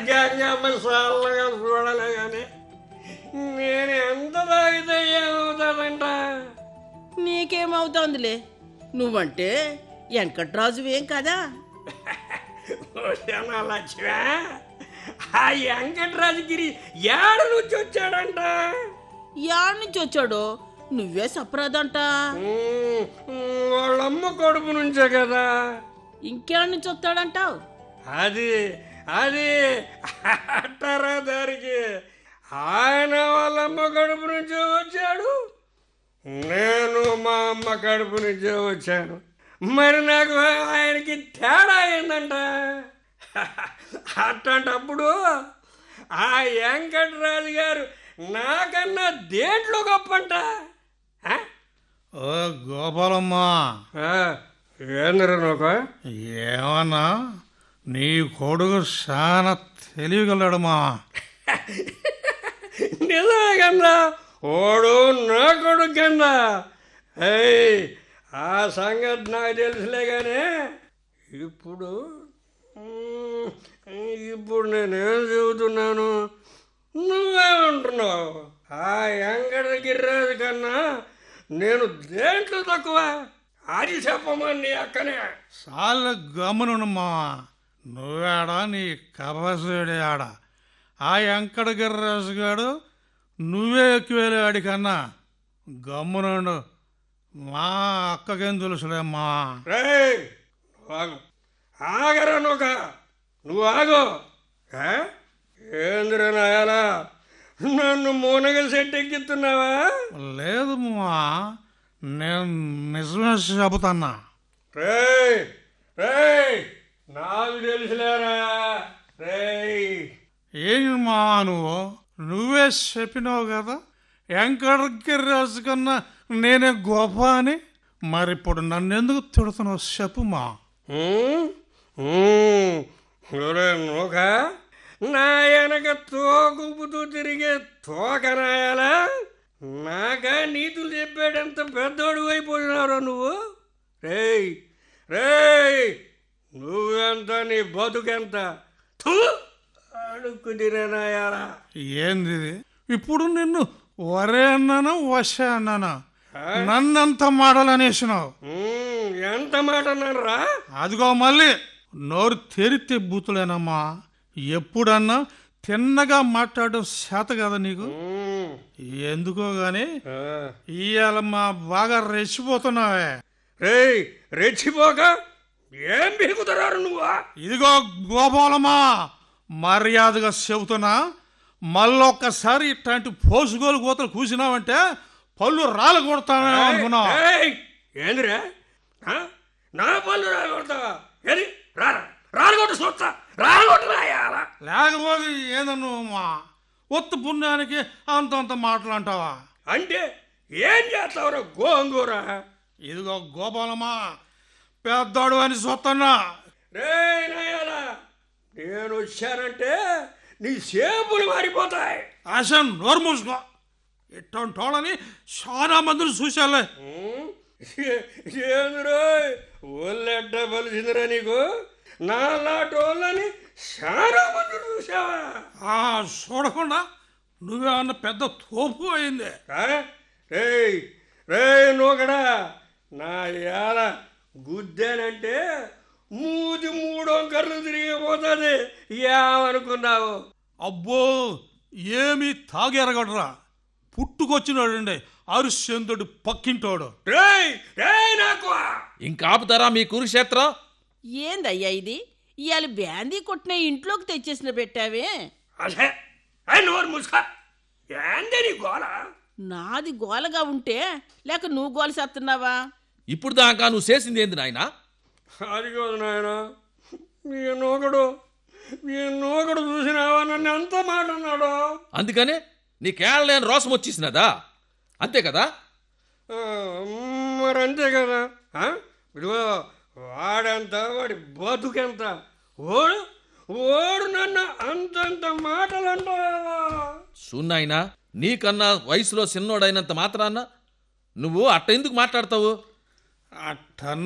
గంగమ్మ చల్లగా చూడలే కానీ నేను ఎంత తాగితే ఏమవుతాదంట నీకేమవుతోందిలే నువ్వంటే వెంకట్రాజువేం కదా ఓసేనా లక్ష్మి ఆ వెంకటరాజగిరి ఏడ నుంచి వచ్చాడంట యాడ్ నుంచి వచ్చాడో నువ్వే సప్రాదంట ఉమ్, వాళ్ళమ్మ కొడుకు నుంచే కదా ఇంకేడ్ నుంచి వస్తాడంటావు అది అది అట్టారా దానికి ఆయన వాళ్ళమ్మ కడుపు నుంచే వచ్చాడు నేను మా అమ్మ కడుపు నుంచే వచ్చాను మరి నాకు ఆయనకి తేడా ఏందంట అట్లాంటప్పుడు ఆ వెంకటరాజు గారు నాకన్నా దేంట్లో గొప్పంట ఆ? ఓ గోపాలమ్మా ఆ, ఏందిరా నోక ఏమన్నా నీ కొడుకు చాలా తెలియగలడమ్మా నిజమే కన్నా ఓడు నా కొడుకు కన్నా ఏయ్ ఆ సంగతి నాకు తెలుసులే కానీ ఇప్పుడు మ్, ఇప్పుడు నేనేం చెబుతున్నాను నువ్వేమంటున్నావు ఆ వెంకట గిరిరాజు కన్నా నేను దేంట్లో తక్కువ అది చెప్పమని నీ అక్కనే చాలా గమనుమ్మా నువ్వేడా నీ కబసుడే ఆడ ఆ వెంకట గిర్రాజు గాడు నువ్వే ఎక్కువేలే ఆడికన్నా గమ్మునుండు మా అక్కకేం తెలుసులేమ్మా రేయ్ నువ్వు ఆగు ఆగరా నూక నువ్వు ఆగు ఏ? ఏందిరా నాయాలా నన్ను మూనగ సెట్ ఎక్కిస్తున్నావా లేదు మా నేను నిజమే చెబుతాన్నా రేయ్ రేయ్ నాకు తెలుసులేరా రేయ్ ఏంటి మా నువ్వు నువ్వే చెప్పినావు కదా వెంకటకి రాజు కన్నా నేనే గొప్ప అని మరి ఇప్పుడు నన్ను ఎందుకు తిడుతున్నావు చెప్పు మా ఉమ్, ఉమ్, ఒరే నూక నా వెనక తోకుపుతూ తిరిగే తోక నాయాలా నాకా నీతులు చెప్పాడంత పెద్దోడు అయిపోయినావురా నువ్వు రేయ్ రేయ్ నువ్వెంత నీ బతుకెంత థూ అడుక్కు తిరేనాయాలా ఏంది ఇది? ఇప్పుడు నిన్ను వరే అన్నానా వశ అన్నానా నన్నంత మాటలు అనేసినావు ఉమ్, ఎంత మాట అన్నారా అదిగో మళ్ళీ నోరు తెరితే బూతులేనమ్మా ఎప్పుడన్నా తిన్నగా మాట్లాడడం చేత కదా నీకు ఉమ్, ఎందుకో గాని ఆ. ఇవాళ మా బాగా రెచ్చిపోతున్నావే రేయ్ రెచ్చిపోక ఏం బిగుతున్నారు నువ్వా ఇదిగో గోపాలమా మర్యాదగా చెబుతున్నా మళ్ళొక్కసారి ఇట్లాంటి పోసుకోలు కోతలు కూసినావంటే పళ్ళు రాలు కొడతానే అనుకున్నావు ఏయ్, ఏందిరా ఆ? నా పళ్ళు రాలగొడతావా ఏది రారా రాలగొట్టు చూస్తా రాలగొట్టు రాయాలా లేకపోతే ఏదన్ను మా ఒత్తు పుణ్యానికి అంతంత మాటలంటావా అంటే ఏం చేస్తావురా గోంగూర ఇదిగో గోపాలమా పెద్దోడు అని చూస్తున్నా రే నాయాలా నేను వచ్చానంటే నీ సేపులు మారిపోతాయి ఆశ నోరు మూసుకో ఇట్టంటోళ్ళని చాలా మందిని చూశాలే ఉమ్, ఏ- ఏందిరో ఒళ్ళెడ్డ పలిసిందిరా నీకు నా లాటోళ్ళని చాలా మంది చూసావా ఆ చూడకుండా నువ్వేమన్నా పెద్ద తోపు అయింది ఆ? రేయ్ రేయ్ నూకడా నా యాల గుద్దానంటే మూతి మూడో కర్లు తిరిగిపోతుంది ఏమనుకున్నావు అబ్బో ఏమీ తాగెరగడరా పుట్టుకొచ్చినాడండి అరుశ్చంద్రుడు పక్కింటోడు రేయ్ రేయ్ నాకు ఇంకా ఆపుతారా మీ కురుక్షేత్రం ఏందయ్యా ఇది ఇవాళ బ్యాందీ కొట్టిన ఇంట్లోకి తెచ్చేసిన పెట్టావే అదే అయ్యి నోరు ముసుక ఏంది నీ గోల నాది గోలగా ఉంటే లేక నువ్వు గోల చేస్తున్నావా ఇప్పుడు దాకా నువ్వు చేసింది ఏంది నాయనా అది కాదు నాయన మీ నూకడు మీ నూకడు చూసినావా నన్ను ఎంత మాట అన్నాడు అందుకనే నీకేళ్ళలేని రోసం వచ్చేసినదా అంతే కదా ఆ, మరి అంతే కదా ఆ? ఇదిగో వాడంత వాడి బతుకెంత ఓడు ఓడు నన్ను అంతంత మాటలు అంటావా సున్నాయినా నీకన్నా వయసులో చిన్నోడైనంత మాత్రాన నువ్వు అట్ట ఎందుకు మాట్లాడతావు అట్టన్న